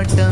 ആട്ടം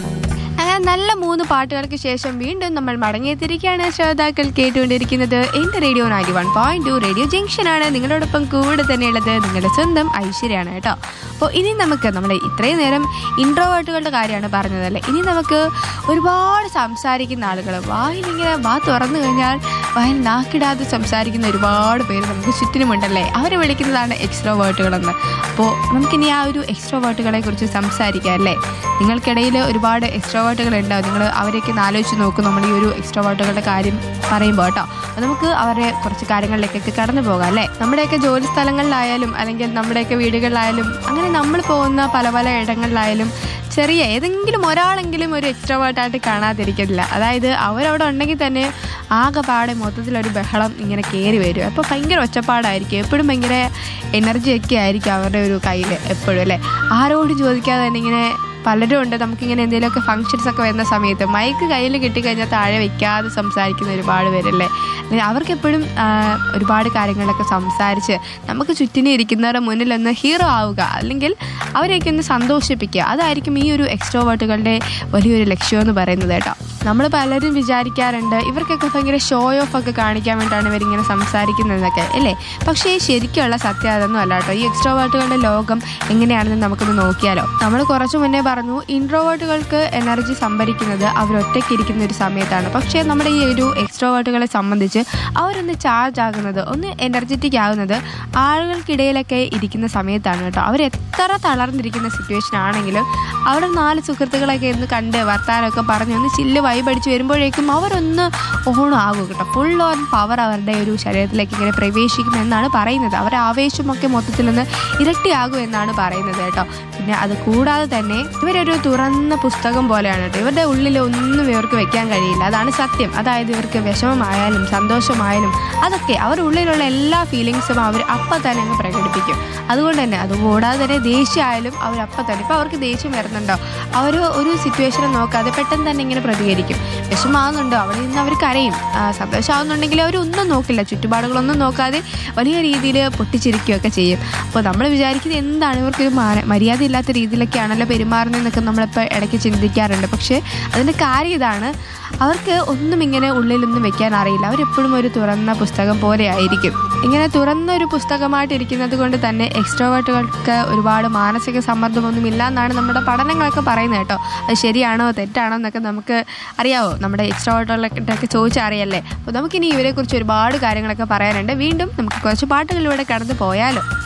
അങ്ങനെ നല്ല മൂന്ന് പാട്ടുകൾക്ക് ശേഷം വീണ്ടും നമ്മൾ മടങ്ങിയെത്തിരിക്കുകയാണ് ശ്രോതാക്കൾ കേട്ടുകൊണ്ടിരിക്കുന്നത് എന്റെ radio ninety one point two radio junction ആണ് നിങ്ങളോടൊപ്പം കൂടെ തന്നെയുള്ളത് നിങ്ങളുടെ സ്വന്തം ഐശ്വര്യാണ് കേട്ടോ അപ്പോൾ ഇനി നമുക്ക് നമ്മൾ ഇത്രയും നേരം ഇൻട്രോവേർട്ടുകളുടെ കാര്യമാണ് പറഞ്ഞതല്ലേ ഇനി നമുക്ക് ഒരുപാട് സംസാരിക്കുന്ന ആളുകൾ വായിലിങ്ങനെ വാ തുറന്നു കഴിഞ്ഞാൽ വായിൽ നാക്കിടാതെ സംസാരിക്കുന്ന ഒരുപാട് പേര് നമുക്ക് ചുറ്റിനുമുണ്ടല്ലേ അവരെ വിളിക്കുന്നതാണ് എക്സ്ട്രോവേർട്ടുകളെന്ന് അപ്പോൾ നമുക്കിനി ആ ഒരു എക്സ്ട്രോവേർട്ടുകളെ കുറിച്ച് സംസാരിക്കാം അല്ലേ നിങ്ങൾക്കിടയിൽ ഒരുപാട് എക്സ്ട്രോവേർട്ടുകൾ ഉണ്ടാവും നിങ്ങൾ അവരെയൊക്കെ ഒന്ന് ആലോചിച്ച് നോക്കും നമ്മൾ ഈ ഒരു എക്സ്ട്രോവേർട്ടുകളുടെ കാര്യം പറയുമ്പോൾ കേട്ടോ അപ്പോൾ നമുക്ക് അവരെ കുറച്ച് കാര്യങ്ങളിലേക്കൊക്കെ കടന്നു പോകാം അല്ലേ നമ്മുടെയൊക്കെ ജോലി സ്ഥലങ്ങളിലായാലും അല്ലെങ്കിൽ നമ്മുടെയൊക്കെ വീടുകളിലായാലും അങ്ങനെ നമ്മൾ പോകുന്ന പല പല ഇടങ്ങളിലായാലും ചെറിയ ഏതെങ്കിലും ഒരാളെങ്കിലും ഒരു എക്സ്ട്രോവേർട്ടായിട്ട് കാണാതിരിക്കില്ല അതായത് അവരവിടെ ഉണ്ടെങ്കിൽ തന്നെ ആകെപ്പാടെ മൊത്തത്തിലൊരു ബഹളം ഇങ്ങനെ കയറി വരും അപ്പോൾ ഭയങ്കര ഒച്ചപ്പാടായിരിക്കും എപ്പോഴും ഭയങ്കര എനർജിയൊക്കെ ആയിരിക്കും അവരുടെ ഒരു കയ്യിൽ എപ്പോഴും അല്ലേ ആരോട് ചോദിക്കാതെ തന്നെ ഇങ്ങനെ പലരും ഉണ്ട് നമുക്കിങ്ങനെ എന്തെങ്കിലുമൊക്കെ ഫങ്ഷൻസ് ഒക്കെ വരുന്ന സമയത്ത് മൈക്ക് കയ്യിൽ കിട്ടിക്കഴിഞ്ഞാൽ താഴെ വെക്കാതെ സംസാരിക്കുന്ന ഒരുപാട് പേരല്ലേ അല്ലെങ്കിൽ അവർക്ക് എപ്പോഴും ഒരുപാട് കാര്യങ്ങളൊക്കെ സംസാരിച്ച് നമുക്ക് ചുറ്റിനെ ഇരിക്കുന്നവരുടെ മുന്നിൽ ഒന്ന് ഹീറോ ആവുക അല്ലെങ്കിൽ അവരെയൊക്കെ ഒന്ന് സന്തോഷിപ്പിക്കുക അതായിരിക്കും ഈ ഒരു എക്സ്ട്രോവേർട്ടുകളുടെ വലിയൊരു ലക്ഷ്യം എന്ന് പറയുന്നത് കേട്ടോ നമ്മൾ പലരും വിചാരിക്കാറുണ്ട് ഇവർക്കൊക്കെ ഭയങ്കര ഷോ ഓഫ് ഒക്കെ കാണിക്കാൻ വേണ്ടിയിട്ടാണ് ഇവരിങ്ങനെ സംസാരിക്കുന്നതൊക്കെ അല്ലേ പക്ഷേ ശരിക്കുള്ള സത്യം അതൊന്നും അല്ല കേട്ടോ ഈ എക്സ്ട്രോവേർട്ടുകളുടെ ലോകം എങ്ങനെയാണെന്ന് നമുക്കൊന്ന് നോക്കിയാലോ നമ്മൾ കുറച്ച് മുന്നേ പറഞ്ഞു ഇൻട്രോവേർട്ടുകൾക്ക് എനർജി സംഭരിക്കുന്നത് അവരൊറ്റയ്ക്ക് ഇരിക്കുന്ന ഒരു സമയത്താണ് പക്ഷേ നമ്മുടെ ഈ ഒരു എക്സ്ട്രോവേർട്ടുകളെ സംബന്ധിച്ച് അവരൊന്ന് ചാർജ് ആകുന്നത് ഒന്ന് എനർജറ്റിക് ആകുന്നത് ആളുകൾക്കിടയിലൊക്കെ ഇരിക്കുന്ന സമയത്താണ് കേട്ടോ അവരെത്ര തളർന്നിരിക്കുന്ന സിറ്റുവേഷൻ ആണെങ്കിലും അവിടെ നാല് സുഹൃത്തുക്കളൊക്കെ ഒന്ന് കണ്ട് വർത്താനമൊക്കെ പറഞ്ഞ് ഒന്ന് ചില്ല് വൈബടിച്ച് വരുമ്പോഴേക്കും അവരൊന്ന് ഓണം ആകും കേട്ടോ ഫുൾ ഓൺ പവർ അവരുടെ ഒരു ശരീരത്തിലേക്ക് ഇങ്ങനെ പ്രവേശിക്കും എന്നാണ് പറയുന്നത് അവരുടെ ആവേശമൊക്കെ മൊത്തത്തിലൊന്ന് ഇരട്ടിയാകും എന്നാണ് പറയുന്നത് കേട്ടോ പിന്നെ അത് കൂടാതെ തന്നെ ഇവരൊരു തുറന്ന പുസ്തകം പോലെയാണ് കേട്ടോ ഇവരുടെ ഉള്ളിൽ ഒന്നും ഇവർക്ക് വെക്കാൻ കഴിയില്ല അതാണ് സത്യം അതായത് ഇവർക്ക് വിഷമമായാലും സന്തോഷമായാലും അതൊക്കെ അവരുടെ ഉള്ളിലുള്ള എല്ലാ ഫീലിങ്സും അവർ അപ്പം തന്നെ അങ്ങ് പ്രകടിപ്പിക്കും അതുകൊണ്ട് തന്നെ അതുകൂടാതെ തന്നെ ദേഷ്യമായാലും അവർ അപ്പം തന്നെ ഇപ്പോൾ അവർക്ക് ദേഷ്യം വരുന്നുണ്ടോ അവർ ഒരു സിറ്റുവേഷനെ നോക്കാതെ പെട്ടെന്ന് തന്നെ ഇങ്ങനെ പ്രതികരിക്കും വിഷമാകുന്നുണ്ടോ അവിടെ നിന്ന് അവർ കരയും ആ, സന്തോഷമാകുന്നുണ്ടെങ്കിൽ അവരൊന്നും നോക്കില്ല ചുറ്റുപാടുകളൊന്നും നോക്കാതെ വലിയ രീതിയിൽ പൊട്ടിച്ചിരിക്കുകയൊക്കെ ചെയ്യും അപ്പോൾ നമ്മൾ വിചാരിക്കുന്നത് എന്താണ് ഇവർക്കൊരു മാന- മര്യാദ ഇല്ലാത്ത രീതിയിലൊക്കെയാണല്ലോ പെരുമാറുന്നതെന്നൊക്കെ നമ്മളിപ്പോൾ ഇടയ്ക്ക് ചിന്തിക്കാറുണ്ട് പക്ഷേ അതിൻ്റെ കാര്യം ഇതാണ് അവർക്ക് ഒന്നും ഇങ്ങനെ ഉള്ളിലൊന്നും വെക്കാൻ അറിയില്ല അവരെപ്പോഴും ഒരു തുറന്ന പുസ്തകം പോലെ ആയിരിക്കും ഇങ്ങനെ തുറന്ന ഒരു പുസ്തകമായിട്ട് ഇരിക്കുന്നത് കൊണ്ട് തന്നെ എക്സ്ട്രോവേർട്ടുകൾക്ക് ഒരുപാട് മാനസിക സമ്മർദ്ദമൊന്നും ഇല്ല എന്നാണ് നമ്മുടെ പഠനങ്ങളൊക്കെ പറയുന്നത് കേട്ടോ അത് ശരിയാണോ തെറ്റാണോ എന്നൊക്കെ നമുക്ക് അറിയാവോ നമ്മുടെ എക്സ്ട്രോവേർട്ടുകളൊക്കെ ചോദിച്ചറിയല്ലേ അപ്പോൾ നമുക്കിനി ഇവരെക്കുറിച്ച് ഒരുപാട് കാര്യങ്ങളൊക്കെ പറയാനുണ്ട് വീണ്ടും നമുക്ക് കുറച്ച് പാട്ടുകളിലൂടെ കടന്നു പോയാലോ